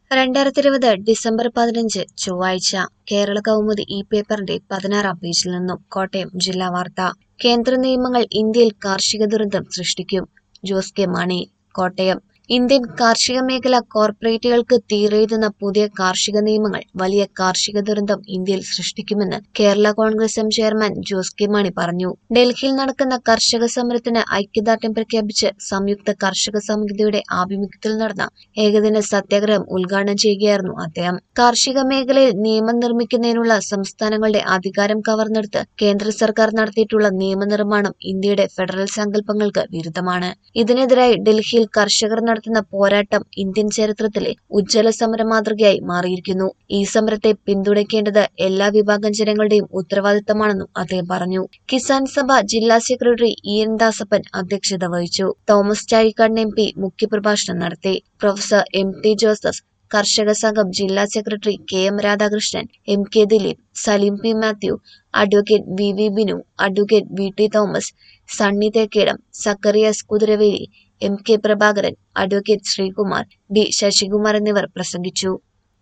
രണ്ടായിരത്തി ഇരുപത് ഡിസംബർ പതിനഞ്ച് ചൊവ്വാഴ്ച കേരള കൗമുദി ഈ പേപ്പറിന്റെ പതിനാറാം പേജിൽ നിന്നും കോട്ടയം ജില്ലാ വാർത്ത കേന്ദ്ര നിയമങ്ങൾ ഇന്ത്യയിൽ കാർഷിക ദുരന്തം സൃഷ്ടിക്കും ജോസ് കെ മാണി കോട്ടയം ഇന്ത്യൻ കാർഷിക മേഖല കോർപ്പറേറ്റുകൾക്ക് തീരെഴുതുന്ന പുതിയ കാർഷിക നിയമങ്ങൾ വലിയ കാർഷിക ദുരന്തം ഇന്ത്യയിൽ സൃഷ്ടിക്കുമെന്ന് Kerala Congress M chairman Jose K Mani പറഞ്ഞു ഡൽഹിയിൽ നടക്കുന്ന കർഷക സമരത്തിന് ഐക്യദാർഢ്യം പ്രഖ്യാപിച്ച് സംയുക്ത കർഷക സമിതിയുടെ ആഭിമുഖ്യത്തിൽ നടന്ന ഏകദിന സത്യാഗ്രഹം ഉദ്ഘാടനം ചെയ്യുകയായിരുന്നു അദ്ദേഹം കാർഷിക മേഖലയിൽ നിയമം നിർമ്മിക്കുന്നതിനുള്ള സംസ്ഥാനങ്ങളുടെ അധികാരം കവർന്നെടുത്ത് കേന്ദ്ര സർക്കാർ നടത്തിയിട്ടുള്ള നിയമനിർമ്മാണം ഇന്ത്യയുടെ ഫെഡറൽ സങ്കല്പങ്ങൾക്ക് വിരുദ്ധമാണ് ഇതിനെതിരായി ഡൽഹിയിൽ കർഷകർ നടത്തുന്ന പോരാട്ടം ഇന്ത്യൻ ചരിത്രത്തിലെ ഉജ്ജ്വല സമര മാതൃകയായി മാറിയിരിക്കുന്നു ഈ സമരത്തെ പിന്തുണയ്ക്കേണ്ടത് എല്ലാ വിഭാഗം ജനങ്ങളുടെയും ഉത്തരവാദിത്തമാണെന്നും അദ്ദേഹം പറഞ്ഞു കിസാൻ സഭ ജില്ലാ സെക്രട്ടറി ഇ എൻ ദാസപ്പൻ അധ്യക്ഷത വഹിച്ചു തോമസ് ചാഴിക്കാടൻ എം പി മുഖ്യപ്രഭാഷണം നടത്തി പ്രൊഫസർ എം ടി ജോസഫ് കർഷക സംഘം ജില്ലാ secretary K M Radhakrishnan M K Dileep Saleem P Mathew advocate V V Binu advocate V T Thomas Sunny Thekkedam Zacharias Kuthiraveli M K Prabhakaran advocate Sreekumar D Sasikumar എന്നിവർ പ്രസംഗിച്ചു